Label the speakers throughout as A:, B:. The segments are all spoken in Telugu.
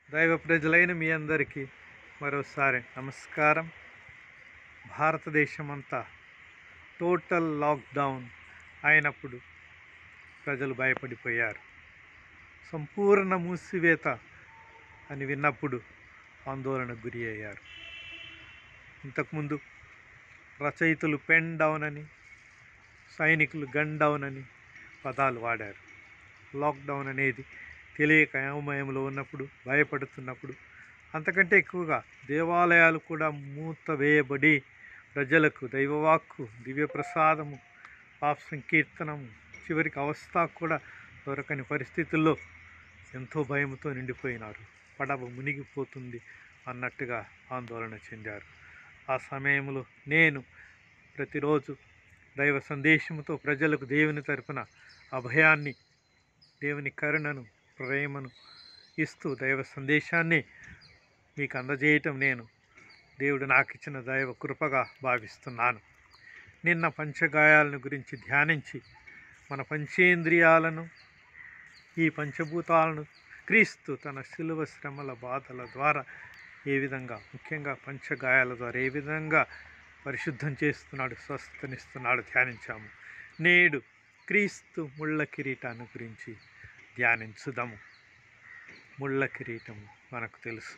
A: దైవ ప్రజలైన మీ అందరికీ మరోసారి నమస్కారం భారతదేశం అంతా టోటల్ లాక్డౌన్ అయినప్పుడు ప్రజలు భయపడిపోయారు సంపూర్ణ మూసివేత అని విన్నప్పుడు ఆందోళనకు గురి అయ్యారు ఇంతకుముందు రచయితలు పెన్ డౌన్ అని సైనికులు గన్ డౌన్ అని పదాలు వాడారు లాక్డౌన్ అనేది తెలియక అయోమయంలో ఉన్నప్పుడు భయపడుతున్నప్పుడు అంతకంటే ఎక్కువగా దేవాలయాలు కూడా మూత వేయబడి ప్రజలకు దైవవాక్కు దివ్య ప్రసాదము పాప సంకీర్తనము చివరికి అవస్థ కూడా దొరకని పరిస్థితుల్లో ఎంతో భయంతో నిండిపోయినారు పడవ మునిగిపోతుంది అన్నట్టుగా ఆందోళన చెందారు ఆ సమయంలో నేను ప్రతిరోజు దైవ సందేశముతో ప్రజలకు దేవుని తరపున అభయాన్ని దేవుని కరుణను ప్రేమను ఇస్తూ దైవ సందేశాన్ని మీకు అందజేయటం నేను దేవుడు నాకు ఇచ్చిన దైవ కృపగా భావిస్తున్నాను నిన్న పంచగాయాలను గురించి ధ్యానించి మన పంచేంద్రియాలను ఈ పంచభూతాలను క్రీస్తు తన శిలువ శ్రమల బాధల ద్వారా ఏ విధంగా ముఖ్యంగా పంచగాయాల ద్వారా ఏ విధంగా పరిశుద్ధం చేస్తున్నాడు స్వస్థనిస్తున్నాడు ధ్యానించాము నేడు క్రీస్తు ముళ్ళ కిరీటాన్ని గురించి ధ్యానించుదాము ముళ్ళ కిరీటము మనకు తెలుసు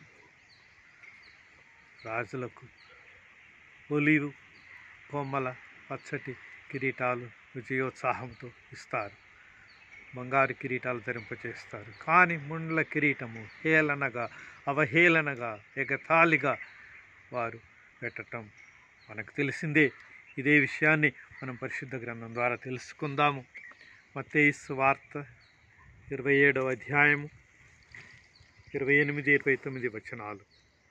A: రాజులకు ఒలివు కొమ్మల పచ్చటి కిరీటాలు విజయోత్సాహంతో ఇస్తారు బంగారు కిరీటాలు ధరింపచేస్తారు కానీ ముండ్ల కిరీటము హేళనగా అవహేళనగా ఎగతాళిగా వారు పెట్టటం మనకు తెలిసిందే ఇదే విషయాన్ని మనం పరిశుద్ధ గ్రంథం ద్వారా తెలుసుకుందాము మత్తేసు వార్త ఇరవై ఏడవ అధ్యాయము ఇరవై ఎనిమిది ఇరవై తొమ్మిది వచనాలు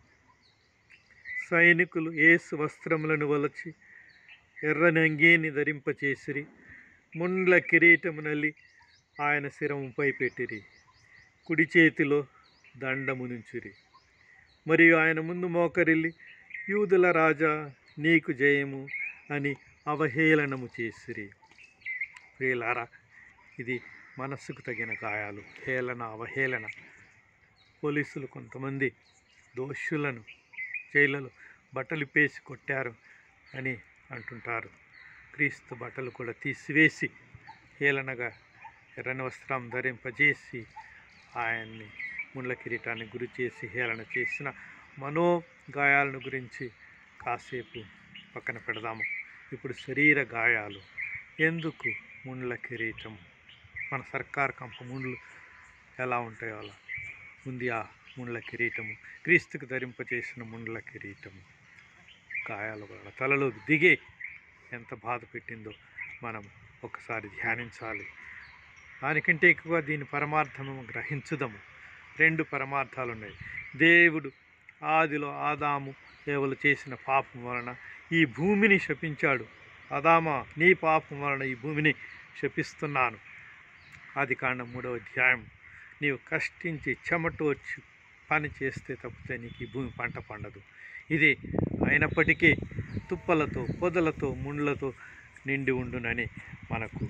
A: సైనికులు ఏసు వస్త్రములను వలచి ఎర్రని అంగీని ధరింపచేసిరి ముండ్ల కిరీటమునల్లి ఆయన శిరముపై పెట్టిరి కుడి చేతిలో దండము నుంచిరి మరియు ఆయన ముందు మోకరిల్లి యూదుల రాజా నీకు జయము అని అవహేళనము చేసిరి ప్రియులారా ఇది మనస్సుకు తగిన గాయాలు హేళన అవహేళన పోలీసులు కొంతమంది దోషులను జైళ్ళలో బట్టలు పేసి కొట్టారు అని అంటుంటారు క్రీస్తు బట్టలు కూడా తీసివేసి హేళనగా ఎర్రని వస్త్రం ధరింపజేసి ఆయన్ని ముండ్ల కిరీటాన్ని గురి చేసి హేళన చేసిన మనోగాయాలను గురించి కాసేపు పక్కన పెడదాము ఇప్పుడు శరీర గాయాలు ఎందుకు ముండ్ల కిరీటం మన సర్కార్ కంప ముండ్లు ఎలా ఉంటాయో అలా ఉంది ఆ ముండ్ల కిరీటము క్రీస్తుకు ధరింపచేసిన ముండ్ల కిరీటము గాయాల వలన తలలోకి దిగే ఎంత బాధ పెట్టిందో మనం ఒకసారి ధ్యానించాలి దానికంటే ఎక్కువ దీని పరమార్థము గ్రహించుదాము రెండు పరమార్థాలు ఉన్నాయి దేవుడు ఆదిలో ఆదాము ఏవలు చేసిన పాపం వలన ఈ భూమిని శపించాడు ఆదామా నీ పాపం వలన ఈ భూమిని శపిస్తున్నాను ఆది కాండం మూడవ అధ్యాయం నీవు కష్టించి చెమటోర్చి పని చేస్తే తప్పితే నీకు ఈ భూమి పంట పండదు ఇది అయినప్పటికీ తుప్పలతో పొదలతో ముండ్లతో నిండి ఉండునని మనకు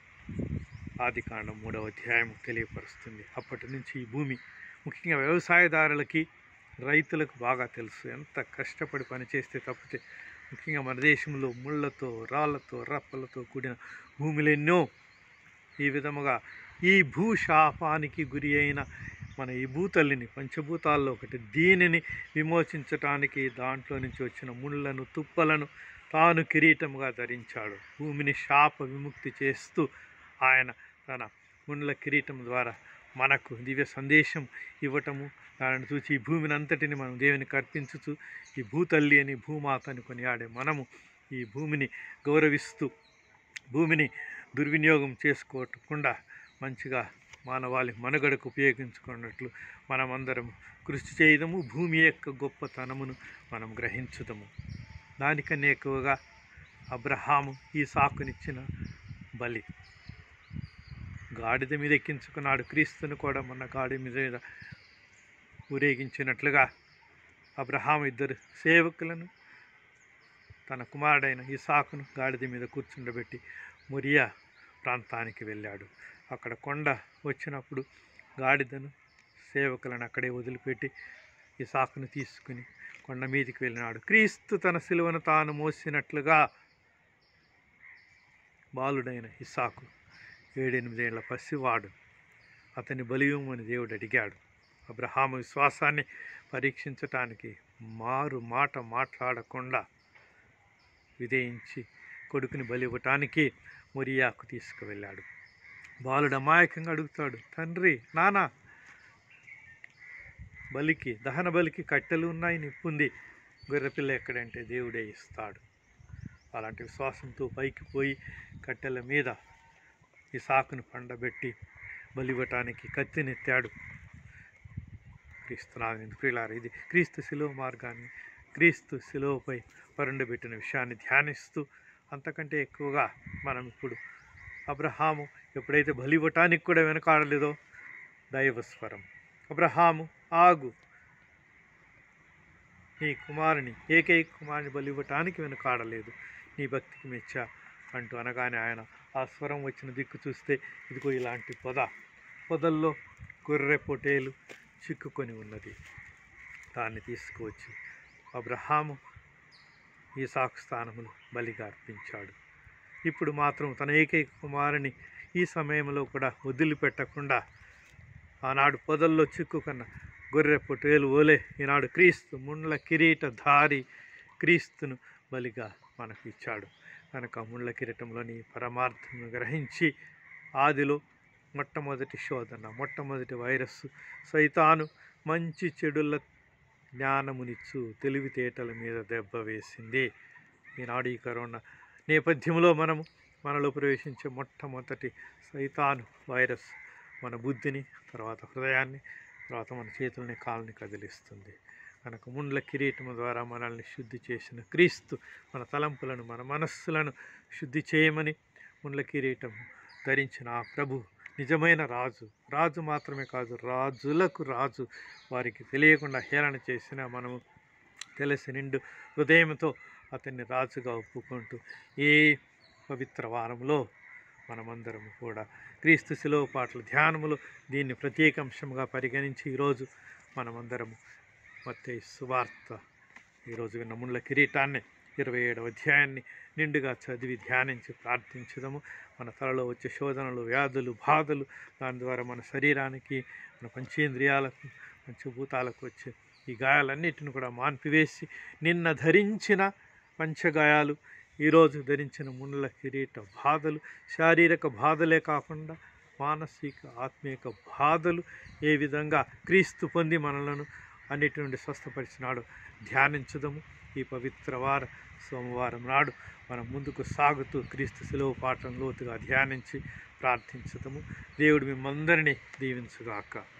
A: ఆది కాండం మూడవ అధ్యాయం తెలియపరుస్తుంది అప్పటి నుంచి ఈ భూమి ముఖ్యంగా వ్యవసాయదారులకి రైతులకు బాగా తెలుసు ఎంత కష్టపడి పనిచేస్తే తప్పితే ముఖ్యంగా మన దేశంలో ముళ్ళతో రాళ్ళతో రప్పలతో కూడిన భూములు ఎన్నో ఈ విధముగా ఈ భూశాపానికి గురి అయిన మన ఈ భూతల్లిని పంచభూతాల్లో ఒకటి దీనిని విమోచించటానికి దాంట్లో నుంచి వచ్చిన ముళ్ళను తుప్పలను తాను కిరీటముగా ధరించాడు భూమిని శాప విముక్తి చేస్తూ ఆయన తన ముండ్ల కిరీటం ద్వారా మనకు దివ్య సందేశం ఇవ్వటము దానిని చూసి ఈ భూమిని అంతటిని మనం దేవునికి అర్పించుచు ఈ భూతల్లి అని భూమాత అని కొనియాడే మనము ఈ భూమిని గౌరవిస్తూ భూమిని దుర్వినియోగం చేసుకోకుండా మంచిగా మానవాళి మనుగడకు ఉపయోగించుకున్నట్లు మనమందరం కృషి చేయదము భూమి యొక్క గొప్పతనమును మనం గ్రహించుదము దానికన్నా ఎక్కువగా అబ్రహాము ఈ సాకునిచ్చిన బలి గాడిద మీద ఎక్కించుకున్నాడు క్రీస్తుని కూడా మన గాడి మీద ఊరేగించినట్లుగా అబ్రహాం ఇద్దరు సేవకులను తన కుమారుడైన ఇసాకును గాడిద మీద కూర్చుండబెట్టి మొరియా ప్రాంతానికి వెళ్ళాడు అక్కడ కొండ వచ్చినప్పుడు గాడిదను సేవకులను అక్కడే వదిలిపెట్టి ఇసాకును తీసుకుని కొండ మీదికి వెళ్ళినాడు క్రీస్తు తన సిలువను తాను మోసినట్లుగా బాలుడైన ఇసాకు ఏడెనిమిదేళ్ల పసివాడు అతని బలియమని దేవుడు అడిగాడు అబ్రహాము విశ్వాసాన్ని పరీక్షించటానికి మారు మాట మాట్లాడకుండా విధేయించి కొడుకుని బలి ఇవ్వటానికి మొరియాకు తీసుకువెళ్ళాడు బాలుడు అమాయకంగా అడుగుతాడు తండ్రి నానా బలికి దహన బలికి కట్టెలు ఉన్నాయి నిప్పుంది గొర్రెపిల్ల ఎక్కడంటే దేవుడే ఇస్తాడు అలాంటి విశ్వాసంతో పైకి పోయి కట్టెల మీద ఈ సాకును పండబెట్టి బలివ్వటానికి కత్తినెత్తాడు క్రీస్తునాథుని ప్రియులారా ఇది క్రీస్తు శిలువ మార్గాన్ని క్రీస్తు శిలువపై పరుండబెట్టిన విషయాన్ని ధ్యానిస్తూ అంతకంటే ఎక్కువగా మనం ఇప్పుడు అబ్రహాము ఎప్పుడైతే బలివ్వటానికి కూడా వెనకాడలేదో దైవస్వరం అబ్రహాము ఆగు నీ కుమారుని ఏకైక కుమారుని బలివ్వటానికి వెనకాడలేదు నీ భక్తికి మెచ్చా అంటూ అనగానే ఆయన ఆ స్వరం వచ్చిన దిక్కు చూస్తే ఇదిగో ఇలాంటి పొద పొదల్లో గొర్రె పొటేలు చిక్కుకొని ఉన్నది దాన్ని తీసుకువచ్చి అబ్రహాము ఈ సాకు స్థానములు బలిగా అర్పించాడు ఇప్పుడు మాత్రం తన ఏకైక కుమారుని ఈ సమయంలో కూడా వదిలిపెట్టకుండా ఆనాడు పొదల్లో చిక్కుకున్న గొర్రె పొటేలు ఓలే ఈనాడు క్రీస్తు ముండ్ల కిరీటధారి క్రీస్తును బలిగా మనకు ఇచ్చాడు కనుక ముండ్ల కిరీటంలోని పరమార్థమును గ్రహించి ఆదిలో మొట్టమొదటి శోధన మొట్టమొదటి వైరస్ సైతాను మంచి చెడుల జ్ఞానమునిచ్చు తెలివితేటల మీద దెబ్బ వేసింది ఈనాడు ఈ కరోనా నేపథ్యంలో మనము మనలో ప్రవేశించే మొట్టమొదటి సైతాను వైరస్ మన బుద్ధిని తర్వాత హృదయాన్ని తర్వాత మన చేతుల్ని కాళ్ళని కదిలిస్తుంది కనుక ముండ్ల కిరీటము ద్వారా మనల్ని శుద్ధి చేసిన క్రీస్తు మన తలంపులను మన మనస్సులను శుద్ధి చేయమని ముండ్ల కిరీటం ధరించిన ఆ ప్రభు నిజమైన రాజు రాజు మాత్రమే కాదు రాజులకు రాజు వారికి తెలియకుండా హేళన చేసిన మనము తెలిసి నిండు హృదయంతో అతన్ని రాజుగా ఒప్పుకుంటూ ఈ పవిత్ర వారంలో మనమందరము కూడా క్రీస్తు శిలువ పాటల ధ్యానములు దీన్ని ప్రత్యేక అంశంగా పరిగణించి ఈరోజు మనమందరము మత్తే సువార్త ఈరోజు విన్న ముండ్ల కిరీటాన్ని ఇరవై ఏడవ అధ్యాయాన్ని నిండుగా చదివి ధ్యానించి ప్రార్థించదము మన తలలో వచ్చే శోధనలు వ్యాధులు బాధలు దాని ద్వారా మన శరీరానికి మన పంచేంద్రియాలకు పంచభూతాలకు వచ్చే ఈ గాయాలన్నిటిని కూడా మాన్పివేసి నిన్న ధరించిన పంచగాయాలు ఈరోజు ధరించిన ముండ్ల కిరీట బాధలు శారీరక బాధలే కాకుండా మానసిక ఆత్మీయక బాధలు ఏ విధంగా క్రీస్తు పొంది మనలను అన్నిటి నుండి స్వస్థపరిచినాడు ధ్యానించదము ఈ పవిత్ర వార సోమవారం నాడు మనం ముందుకు సాగుతూ క్రీస్తు సెలవు పాఠం లోతుగా ధ్యానించి ప్రార్థించదము దేవుడు మిమ్మందరినీ దీవించుగాక